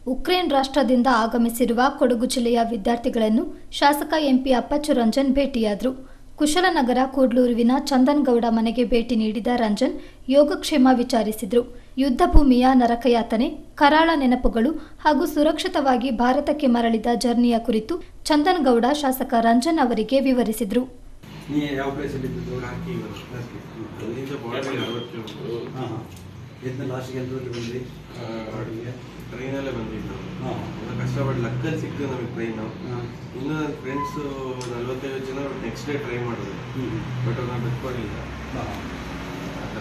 Ukraine ರಾಷ್ಟ್ರದಿಂದ ಆಗಮಿಸಿರುವ ಕೊಡಗು ಜಿಲ್ಲೆಯ ವಿದ್ಯಾರ್ಥಿಗಳನ್ನು ಶಾಸಕ ಎಂಪಿ ಅಪ್ಪಚ್ಚು ರಂಜನ್ ಭೇಟಿಯಾದರು ಕುಶಲನಗರ ಕೂಡ್ಲೂರುವಿನ ಚಂದನ್ಗೌಡ ಮನೆಗೆ ಭೇಟಿ ನೀಡಿದ ರಂಜನ್ ಯೋಗಕ್ಷೇಮ ವಿಚಾರಿಸಿದರು ಯುದ್ಧ ಭೂಮಿಯ ನರಕಯಾತನೆ ಕರಾಳ ನೆನಪುಗಳು ಹಾಗೂ ಸುರಕ್ಷಿತವಾಗಿ ಭಾರತಕ್ಕೆ ಮರಳಿದ ಜರ್ನಿಯ ಕುರಿತು ಚಂದನ್ಗೌಡ ಶಾಸಕ ರಂಜನ್ ಅವರಿಗೆ ವಿವರಿಸಿದರು ನೀ ಯಾವ ಪ್ಲೇಸಲ್ಲಿ ಇದ್ದಿದ್ದು ಹಾಕಿ ಅಲ್ಲಿಂದ ಬಾರ್ಡರ್ ಅರವತ್ತು ಕಿಲೋಮೀಟರ್ ಹಾಂ ಹಾಂ ಎದ್ನ ಲಾಸ್ಟ್ಗೆ ಎಂತದಲ್ಲಿ ಬಂದ್ರಿ ಬಾಡಿಗೆ ಟ್ರೈನಲ್ಲೇ ಬಂದಿದ್ದು ಹಾಂ ಎಲ್ಲ ಕಷ್ಟಪಟ್ಟು ಲಕ್ಕಲ್ಲಿ ಸಿಕ್ತು ನಮಗೆ ಟ್ರೈನು ಹಾಂ ಇನ್ನು ನನ್ನ ಫ್ರೆಂಡ್ಸು ನಲ್ವತ್ತೈದು ಜನ ನೆಕ್ಸ್ಟ್ ಡೇ ಟ್ರೈ ಮಾಡಿದ್ರು ಹ್ಞೂ ಬಟ್ ಅವ್ರನ್ನ ಬಿಟ್ಕೊಂಡಿಲ್ಲ ಹಾಂ ಆ ಥರ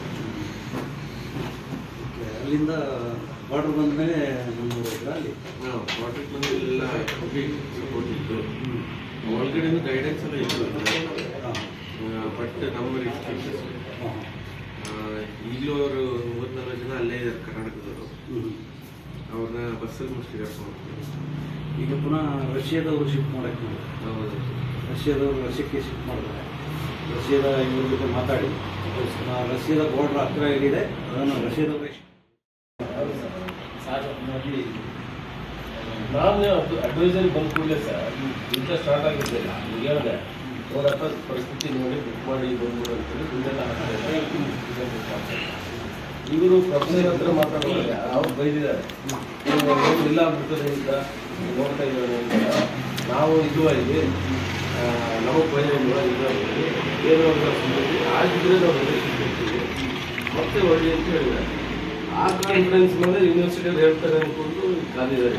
ಓಕೆ ಅಲ್ಲಿಂದ ಬಾರ್ಡ್ರ್ ಬಂದ ಮೇಲೆ ನಮ್ಮೂರು ಇದ್ರ ಅಲ್ಲಿ ನಾವು ವಾಟರ್ ಬಂದು ಎಲ್ಲ ಸಪೋರ್ಟ್ ಇತ್ತು ಹ್ಞೂ ಒಳಗಡೆನೂ ಗೈಡೆನ್ಸ್ ಎಲ್ಲ ಇತ್ತು ಹಾಂ ಬಟ್ ನಮ್ಮ ರಿಸ್ಟ್ರಿಕ್ಷನ್ಸ್ ಹಾಂ ಈಗಲೂ ಅವರು ಮೂವತ್ನಾಲ್ಕು ಜನ ಅಲ್ಲೇ ಇದ್ದಾರೆ ಕರ್ನಾಟಕದವರು ಹ್ಞೂ ಅವ್ರನ್ನ ಬಸ್ಸಲ್ಲಿ ಮುಷ್ಟಿ ಕರ್ಕೊಂಡು ಈಗ ಪುನಃ ರಷ್ಯಾದವರು ಶಿಫ್ಟ್ ಮಾಡಕ್ಕೆ ನೋಡಿ ಹೌದು ರಷ್ಯಾದವರು ರಷ್ಯಕ್ಕೆ ಶಿಫ್ಟ್ ಮಾಡಿದ್ದಾರೆ ರಷ್ಯಾದ ಇವ್ರ ಜೊತೆ ಮಾತಾಡಿ ಆ ರಷ್ಯಾದ ಬಾರ್ಡ್ರ್ ಹತ್ರ ಏನಿದೆ ಅದನ್ನು ರಷ್ಯಾದವರೇ ಮಾಡಿ ನಾನು ಅಡ್ವೈಸರಿ ಬಂದ ಕೂಡಲೇ ಸರ್ ಯುದ್ಧ ಸ್ಟಾರ್ಟ್ ಆಗಿದ್ದಿಲ್ಲ ಈಗ ಹೇಳಿದೆ ನೋಡಪ್ಪ ಪರಿಸ್ಥಿತಿ ನೋಡಿ ಬುಕ್ ಮಾಡಿ ಬಂದ್ಬಿಡು ಅಂತೇಳಿ ದುಡ್ಡೆಲ್ಲ ಹಾಕ್ತಾರೆ ಇವರು ಪ್ರೊಫೆಸರ್ ಹತ್ರ ಮಾತಾಡೋದು ಅವ್ರು ಬೈದಿದ್ದಾರೆ ನೀವು ಏನು ಇಲ್ಲ ಆಗ್ಬಿಡ್ತದೆ ಅಂತ ನೋಡ್ತಾ ಇದ್ದಾರೆ ಅಂತ ನಾವು ಇದು ಆಗಿ ನಮಗೆ ಭಯ ಇಲ್ಲ ಇಲ್ಲ ಏನು ಅಂತ ಸುಮ್ಮನೆ ಆಗಿದ್ರೆ ನಾವು ರಿಲೇಷನ್ ಕೊಡ್ತೀವಿ ಮತ್ತೆ ಒಳ್ಳೆ ಅಂತ ಹೇಳಿದ್ದಾರೆ ಆ ಕಾನ್ಫಿಡೆನ್ಸ್ ಮೇಲೆ ಯೂನಿವರ್ಸಿಟಿಯವ್ರು ಹೇಳ್ತಾರೆ ಅನ್ಕೊಂಡು ಕಾದಿದ್ದಾರೆ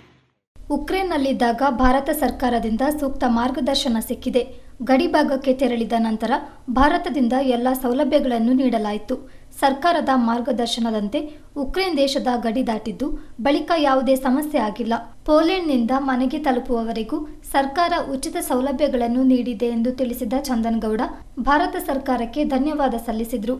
ಉಕ್ರೇನ್ನಲ್ಲಿದ್ದಾಗ ಭಾರತ ಸರ್ಕಾರದಿಂದ ಸೂಕ್ತ ಮಾರ್ಗದರ್ಶನ ಸಿಕ್ಕಿದೆ ಗಡಿಭಾಗಕ್ಕೆ ತೆರಳಿದ ನಂತರ ಭಾರತದಿಂದ ಎಲ್ಲ ಸೌಲಭ್ಯಗಳನ್ನು ನೀಡಲಾಯಿತು ಸರ್ಕಾರದ ಮಾರ್ಗದರ್ಶನದಂತೆ ಉಕ್ರೇನ್ ದೇಶದ ಗಡಿ ದಾಟಿದ್ದು ಬಳಿಕ ಯಾವುದೇ ಸಮಸ್ಯೆ ಆಗಿಲ್ಲ ಪೋಲೆಂಡ್ನಿಂದ ಮನೆಗೆ ತಲುಪುವವರೆಗೂ ಸರ್ಕಾರ ಉಚಿತ ಸೌಲಭ್ಯಗಳನ್ನು ನೀಡಿದೆ ಎಂದು ತಿಳಿಸಿದ ಚಂದನ್ಗೌಡ ಭಾರತ ಸರ್ಕಾರಕ್ಕೆ ಧನ್ಯವಾದ ಸಲ್ಲಿಸಿದರು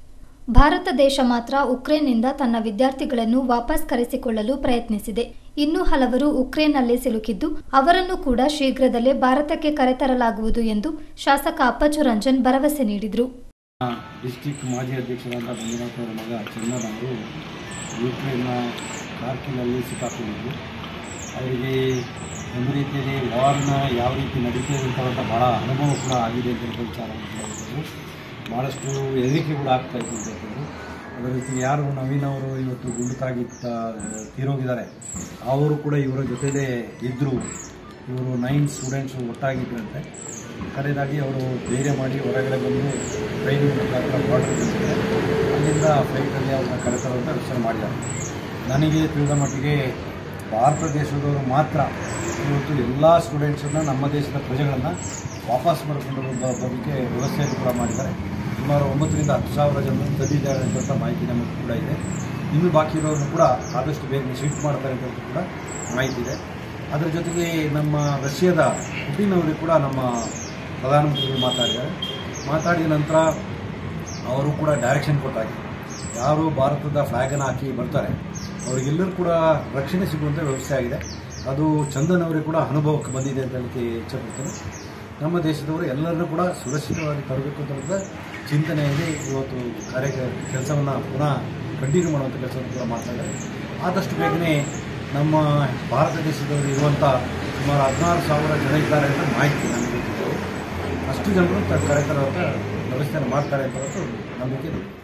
ಭಾರತ ದೇಶ ಮಾತ್ರ ಉಕ್ರೇನ್ನಿಂದ ತನ್ನ ವಿದ್ಯಾರ್ಥಿಗಳನ್ನು ವಾಪಸ್ ಕರೆಸಿಕೊಳ್ಳಲು ಪ್ರಯತ್ನಿಸಿದೆ ಇನ್ನೂ ಹಲವರು ಉಕ್ರೇನ್ನಲ್ಲೇ ಸಿಲುಕಿದ್ದು ಅವರನ್ನು ಕೂಡ ಶೀಘ್ರದಲ್ಲೇ ಭಾರತಕ್ಕೆ ಕರೆತರಲಾಗುವುದು ಎಂದು ಶಾಸಕ ಅಪ್ಪಚ್ಚು ರಂಜನ್ ಭರವಸೆ ನೀಡಿದರು ಡಿಸ್ಟಿಕ್ ಮಾಜಿ ಅಧ್ಯಕ್ಷರಾದ ಮಂಜುನಾಥ್ ಅವರ ಮಗ ಚಂದನ್ ಅವರು ಯುಕ್ರೇನ್ನ ಕಾರ್ಕಿನಲ್ಲಿ ಸಿಕ್ಕಾಕೊಂಡಿದ್ದು ಅವರಿಗೆ ಒಂದು ರೀತಿಯಲ್ಲಿ ವಾರ್ನ ಯಾವ ರೀತಿ ನಡೀತದೆ ಅಂತ ಭಾಳ ಅನುಭವ ಕೂಡ ಆಗಿದೆ ಅಂತ ಹೇಳಿ ವಿಚಾರ ಹೇಳಿದರು ಭಾಳಷ್ಟು ಹೆದರಿಕೆ ಕೂಡ ಆಗ್ತಾ ಇತ್ತು ಅಂತ ಹೇಳಿದ್ರು ಅದೇ ರೀತಿ ಯಾರು ನವೀನ್ ಅವರು ಇವತ್ತು ಗುಂಡುಕಾಗಿ ತ- ತೀರೋಗಿದ್ದಾರೆ ಅವರು ಕೂಡ ಇವರ ಜೊತೆಲೇ ಇದ್ದರು ಇವರು ನೈನ್ ಸ್ಟೂಡೆಂಟ್ಸು ಒಟ್ಟಾಗಿದ್ದರಂತೆ ಕರೆದಾಗಿ ಅವರು ಧೈರ್ಯ ಮಾಡಿ ಹೊರಗಡೆ ಬಂದು ಟ್ರೈನಿಂಗ್ ಮುಖಾಂತರ ಬಾರ್ಡರ್ ಬಂದಿದ್ದಾರೆ ಅಲ್ಲಿಂದ ಫ್ಲೈಟಲ್ಲಿ ಅವ್ರನ್ನ ಕರೆತರುವಂಥ ವಿಚಾರ ಮಾಡಿದ್ದಾರೆ ನನಗೆ ತಿಳಿದ ಮಟ್ಟಿಗೆ ಭಾರತ ದೇಶದವರು ಮಾತ್ರ ಇವತ್ತು ಎಲ್ಲ ಸ್ಟೂಡೆಂಟ್ಸನ್ನು ನಮ್ಮ ದೇಶದ ಪ್ರಜೆಗಳನ್ನು ವಾಪಸ್ ಮಾಡಿಕೊಂಡು ಬ- ಬರೋದಕ್ಕೆ ವ್ಯವಸ್ಥೆಯನ್ನು ಕೂಡ ಮಾಡಿದ್ದಾರೆ ಸುಮಾರು ಒಂಬತ್ತರಿಂದ ಹತ್ತು ಸಾವಿರ ಜನ ತಂದಿದ್ದಾರೆ ಅಂತ ಮಾಹಿತಿ ನಮಗೆ ಕೂಡ ಇದೆ ಇನ್ನು ಬಾಕಿ ಇರೋರನ್ನು ಕೂಡ ಆದಷ್ಟು ಬೇಗ ಶಿಫ್ಟ್ ಮಾಡ್ತಾರೆ ಅಂತ ಕೂಡ ಮಾಹಿತಿ ಇದೆ ಅದರ ಜೊತೆಗೆ ನಮ್ಮ ರಷ್ಯಾದ ಪುಟಿನ್ ಅವರಿಗೆ ಕೂಡ ನಮ್ಮ ಪ್ರಧಾನಮಂತ್ರಿಗಳು ಮಾತಾಡಿದ್ದಾರೆ ಮಾತಾಡಿದ ನಂತರ ಅವರು ಕೂಡ ಡೈರೆಕ್ಷನ್ ಕೊಟ್ಟಾಗಿದೆ ಯಾರು ಭಾರತದ ಫ್ಲ್ಯಾಗನ್ನು ಹಾಕಿ ಬರ್ತಾರೆ ಅವರಿಗೆಲ್ಲರೂ ಕೂಡ ರಕ್ಷಣೆ ಸಿಗುವಂಥ ವ್ಯವಸ್ಥೆ ಆಗಿದೆ ಅದು ಚಂದನ್ ಅವರಿಗೆ ಕೂಡ ಅನುಭವಕ್ಕೆ ಬಂದಿದೆ ಅಂತ ಹೇಳಲಿಕ್ಕೆ ಇಚ್ಛೆಪಡ್ತೇನೆ ನಮ್ಮ ದೇಶದವರು ಎಲ್ಲರನ್ನೂ ಕೂಡ ಸುರಕ್ಷಿತವಾಗಿ ತರಬೇಕು ಅಂತ ಚಿಂತನೆಯಲ್ಲಿ ಇವತ್ತು ಕಾರ್ಯ ಕೆಲಸವನ್ನು ಪುನಃ ಕಂಟಿನ್ಯೂ ಮಾಡುವಂಥ ಕೆಲಸವನ್ನು ಕೂಡ ಮಾಡ್ತಾ ಇದ್ದಾರೆ ಆದಷ್ಟು ಬೇಗನೆ ನಮ್ಮ ಭಾರತ ದೇಶದವರು ಇರುವಂಥ ಸುಮಾರು ಹದಿನಾರು ಸಾವಿರ ಜನ ಇದ್ದಾರೆ ಅಂತ ಮಾಹಿತಿ ನನಗೆ ಗೊತ್ತಿದೆ ಅಷ್ಟು ಜನರು ತ- ಕರೆತರುವಂಥ ವ್ಯವಸ್ಥೆಯನ್ನು ಮಾಡ್ತಾರೆ ಅಂತ ನಂಬಿಕೆ ಇದೆ